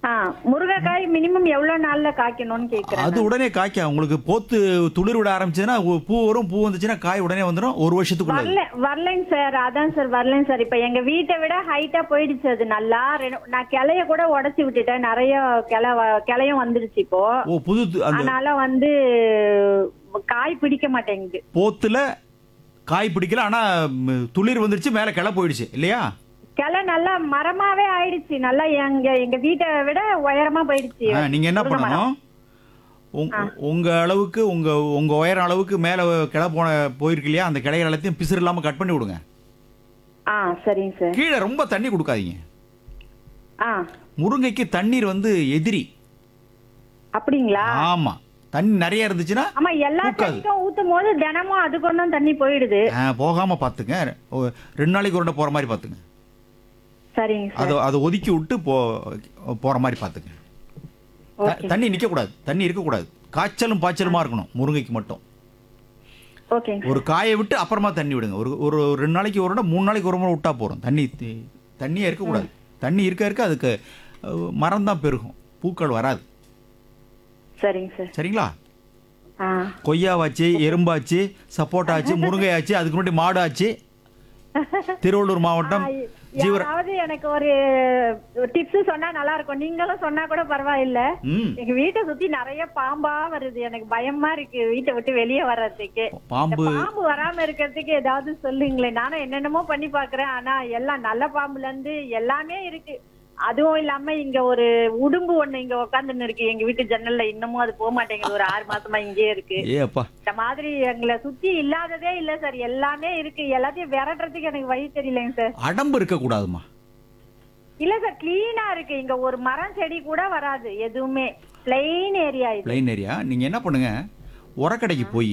ஆ முருங்கைக்காய் மினிமம் எவ்வளவு நாள்ல காய்க்கணும்னு கேக்குறேன் அது உடனே காய்க்கும் உங்களுக்கு போத்து துளிர் விட ஆரம்பிச்சதுன்னா ஒ- பூ வரும் பூ வந்துச்சுன்னா காய் உடனே வந்துடும் ஒரு வருஷத்துக்குள்ள வரல வரலைங்க சார் அதான் சார் வரலைங்க சார் இப்ப எங்க வீட்டை விட ஹைட்டா போயிடுச்சு அது நல்லா ரெண்டு- நான் கிளைய கூட உடைச்சு விட்டுட்டேன் நிறைய கிளை வ- கிளையும் வந்துருச்சு இப்போ ஓ புது து- அந்த அதனால வந்து காய் பிடிக்க மாட்டேங்குது போத்துல காய் பிடிக்கல ஆனா ம், துளிர் வந்துருச்சு மேல கிளை போயிடுச்சு இல்லையா கிளை நல்லா மரமாவே ஆயிடுச்சு நல்லா எங்க எங்க வீட்டை விட உயரமா போயிடுச்சு ஆ, நீங்க என்ன முருங்கை மரம். பண்ணணும் உங்க- உங்க அளவுக்கு உங்க உங்க உயரம் அளவுக்கு மேல கிளை போன போயிருக்கு இல்லையா அந்த கிளைகள் எல்லாத்தையும் பிசுறு இல்லாம கட் பண்ணி விடுங்க ஆ சரிங்க சார் கீழே ரொம்ப தண்ணி கொடுக்காதீங்க ஆ முருங்கைக்கு தண்ணீர் வந்து எதிரி அப்படிங்களா ஆமா தண்ணி நிறைய இருந்துச்சுன்னா ஆமா எல்லா பூக்காது. செடிக்கும் ஊத்தும் போது தினமும் அதுக்கு ஒன்றும் தண்ணி போயிடுது ஆ, போகாம பாத்துங்க ஓ, ரெண்டு நாளைக்கு ஒரு போற மாதிரி பாத்துங்க சரிங்க சார் அதை அதை ஒதுக்கி விட்டு போ போற மாதிரி பாத்துங்க த- ஓகே தண்ணி நிக்க கூடாது தண்ணி இருக்க கூடாது காய்ச்சலும் பாய்ச்சலுமா இருக்கணும் முருங்கைக்கு மட்டும் ஓகேங்க ஒரு காயை விட்டு அப்புறமா தண்ணி விடுங்க ஒரு ஒரு ரெண்டு நாளைக்கு ஒரு முறை மூணு நாளைக்கு ஒரு முறை விட்டா போறோம் தண்ணி தி- தண்ணியே இருக்கக்கூடாது தண்ணி இருக்க இருக்க அதுக்கு மரம் தான் பெருகும் பூக்கள் வராது சரிங்க சார் சரிங்களா ஆ கொய்யாவாச்சு எறும்பாச்சு சப்போட்டாச்சு முருங்கையாச்சு அதுக்கு முன்னாடி மாடு ஆச்சு திருவள்ளூர் மாவட்டம் ஜீவர யாராவது எனக்கு ஒரு டிப்ஸ் சொன்னா நல்லா இருக்கும் நீங்களும் சொன்னா கூட பரவாயில்ல ம் எங்க வீட்டை சுத்தி நிறைய பாம்பா வருது எனக்கு பயமா இருக்கு வீட்டை விட்டு வெளியே வர்றதுக்கு இந்த பாம்பு பாம்பு வராம இருக்கிறதுக்கு ஏதாவது சொல்லுங்களேன் நானும் என்னென்னமோ பண்ணி பாக்குறேன் ஆனா எல்லாம் நல்ல பாம்புல இருந்து எல்லாமே இருக்கு அதுவும் இல்லாம இங்க ஒரு உடும்பு ஒண்ணு இங்க உட்காந்துன்னு இருக்கு எங்க வீட்டு ஜன்னல்ல இன்னமும் அது போக மாட்டேங்குது ஒரு ஆறு மாசமா இங்கேயே இருக்கு ஏ அப்பா இந்த மாதிரி எங்களை சுத்தி இல்லாததே இல்ல சார் எல்லாமே இருக்கு எல்லாத்தையும் விரட்டுறதுக்கு எனக்கு வழி தெரியலங்க சார் அடம்பு இருக்கக்கூடாதுமா இல்ல சார் கிளீனா இருக்கு இங்க ஒரு மரம் செடி கூட வராது எதுவுமே பிளைன் ஏரியா இது பிளைன் ஏரியா நீங்க என்ன பண்ணுங்க உரக்கடைக்கு போய்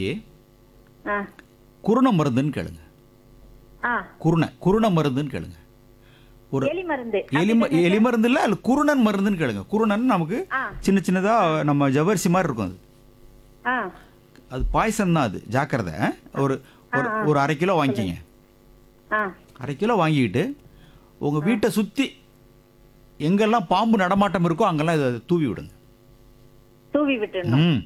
ஆ குருண மருந்துன்னு கேளுங்க ஆ குருணை குருண மருந்துன்னு கேளுங்க ஒரு எலி மருந்து எலி ம- எலி மருந்து இல்ல அது குருணன் மருந்துன்னு கேளுங்க குருணன் நமக்கு ஆ சின்ன சின்னதா நம்ம ஜவரிசி மாதிரி இருக்கும் அது ஆ அது பாய்சன் தான் அது ஜாக்கிரதை ஆ? ஒரு ஒரு ஒரு அரை கிலோ வாங்கிக்கிங்க ஆ அரை கிலோ வாங்கிக்கிட்டு உங்க வீட்டை சுத்தி எங்கெல்லாம் பாம்பு நடமாட்டம் இருக்கோ அங்கெல்லாம் இதை தூவி விடுங்க தூவி விட்டுருணும் ம்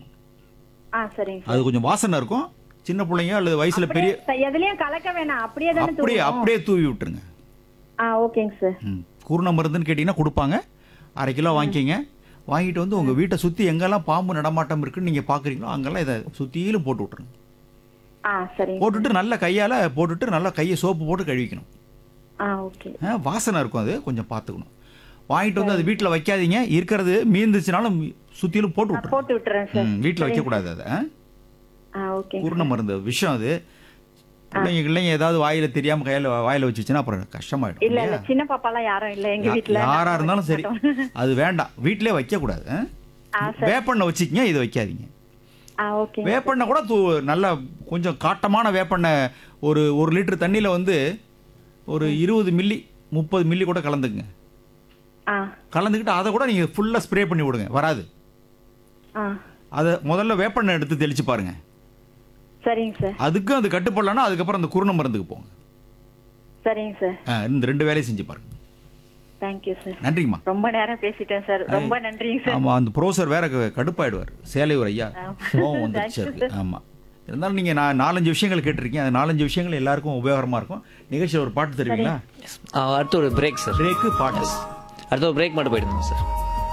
ஆ சரிங்க சார் அது கொஞ்சம் வாசனை இருக்கும் சின்ன பிள்ளைங்க அல்லது வயசுல பெரிய அப்படியே எதுலயும் கலக்க வேணாம் அப்படியே தானே அப்படியே தூவணும்? அப்படியே தூவி விட்டுருங்க ஆ ஓகேங்க சார் ம் குருண மருந்துன்னு கேட்டிங்கன்னா கொடுப்பாங்க அரை கிலோ வாங்கிக்கிங்க வாங்கிட்டு வந்து உங்கள் வீட்டை சுற்றி எங்கெல்லாம் பாம்பு நடமாட்டம் இருக்குன்னு நீங்கள் பார்க்குறீங்களோ அங்கெல்லாம் இதை சுற்றிலும் போட்டு விட்ருங்க ஆ சரிங்க போட்டுட்டு நல்ல கையால் போட்டுட்டு நல்லா கையை சோப்பு போட்டு கழுவிக்கணும் ஆ ஓகே ஆ, வாசனை இருக்கும் அது கொஞ்சம் பார்த்துக்கணும் வாங்கிட்டு வந்து அது வீட்டில் வைக்காதீங்க இருக்கிறது மீந்துச்சுனாலும் சுற்றிலும் போட்டு நான் போட்டு விட்டுறேன் சார் விட்டுருங்க வீட்டில் வைக்கக்கூடாது அதை ஆ? ஆ ஓகே குருண மருந்து விஷம் அது பிள்ளைங்க பிள்ளைங்க ஏதாவது வாயில தெரியாம கையில வாயில வச்சுச்சுன்னா அப்புறம் கஷ்டமாயிடும் இல்ல இல்ல இல்லையா? சின்ன பாப்பாலாம் யாரும் இல்ல எங்க யா- வீட்ல யாரா இருந்தாலும் சரி அது வேண்டாம் வீட்டிலே வைக்க கூடாது ஆ? ஆ வேப்பெண்ணெய் வச்சுக்கங்க இதை வைக்காதீங்க ஆ ஓகே வேப்பெண்ணெய் கூட தூ நல்ல கொஞ்சம் காட்டமான வேப்பெண்ணெய் ஒரு ஒரு லிட்டர் தண்ணியில் வந்து ஒரு இருபது மில்லி முப்பது மில்லி கூட கலந்துக்குங்க ஆ கலந்துக்கிட்டு அதை கூட நீங்கள் ஃபுல்லாக ஸ்ப்ரே பண்ணி விடுங்க வராது ஆ அதை முதல்ல வேப்பெண்ணெய் எடுத்து தெளிச்சு பாருங்க சரிங்க சார் அதுக்கும் அது கட்டுப்படலன்னா அதுக்கப்புறம் அந்த குருண மருந்துக்கு போங்க சரிங்க சார் ஆ, இந்த ரெண்டு வேலையும் செஞ்சு பாருங்க தேங்க்யூ சார் நன்றிங்கம்மா ரொம்ப நேரம் பேசிட்டேன் சார் ரொம்ப நன்றிங்க சார் ஆமா அந்த ப்ரொஃபசர் வேற க- கடுப்பாயிடுவார் சேலையூர் ஐயா கோவம் வந்துருச்சு Thank you, அவருக்கு. ஆமா இருந்தாலும் நீங்க நான் நாலஞ்சு விஷயங்கள் கேட்டிருக்கீங்க அந்த நாலஞ்சு விஷயங்கள் எல்லாருக்கும் உபயோகரமா இருக்கும் நிகழ்ச்சியில் ஒரு பாட்டு தருவீங்களா ஆ, அடுத்து ஒரு பிரேக் சார் பிரேக்கு பாட்டு அடுத்த ஒரு பிரேக் மட்டும் போயிடுங்க சார்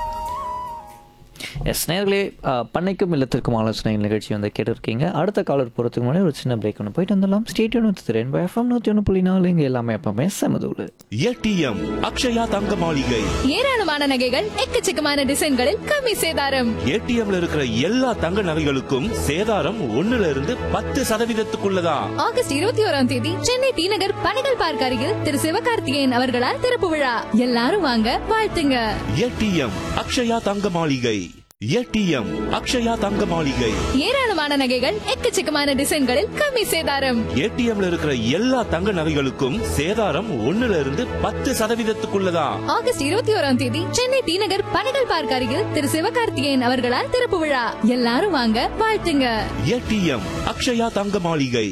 எஸ் நேர்களே பண்ணைக்கும் இல்லத்திற்கும் ஆலோசனை நிகழ்ச்சி வந்து கேட்டிருக்கீங்க அடுத்த காலர் போகிறதுக்கு முன்னாடி ஒரு சின்ன பிரேக் ஒன்று போயிட்டு வந்துடலாம் ஸ்டேட் ஒன்று திறன் எஃப்எம் நூற்றி ஒன்று புள்ளி நாலு இங்கே எல்லாமே எப்பவுமே செமதூள் ஏடிஎம் அக்ஷயா தங்க மாளிகை ஏராளமான நகைகள் எக்கச்சக்கமான டிசைன்களில் கம்மி சேதாரம் ஏடிஎம்ல இருக்கிற எல்லா தங்க நகைகளுக்கும் சேதாரம் ஒண்ணுல இருந்து பத்து சதவீதத்துக்குள்ளதான் ஆகஸ்ட் இருபத்தி ஓராம் தேதி சென்னை டி நகர் பனைகள் பார்க் அருகில் திரு சிவகார்த்திகேயன் அவர்களால் திறப்பு விழா எல்லாரும் வாங்க வாழ்த்துங்க ஏடிஎம் அக்ஷயா தங்க மாளிகை ஏடிஎம் அக்ஷயா தங்க மாளிகை ஏராளமான நகைகள் எக்கச்சக்கமான டிசைன்களில் கம்மி சேதாரம் ஏடிஎம்ல இருக்கிற எல்லா தங்க நகைகளுக்கும் சேதாரம் ஒண்ணுல இருந்து பத்து சதவீதத்துக்குள்ளதான் ஆகஸ்ட் இருபத்தி ஓராம் தேதி சென்னை டி நகர் பனைகள் பார்க் அருகில் திரு சிவகார்த்திகேயன் அவர்களால் திறப்பு விழா எல்லாரும் வாங்க வாழ்த்துங்க ஏடிஎம் அக்ஷயா தங்க மாளிகை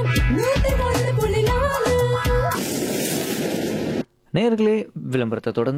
நேர்களே விளம்பரத்தை தொடர்ந்து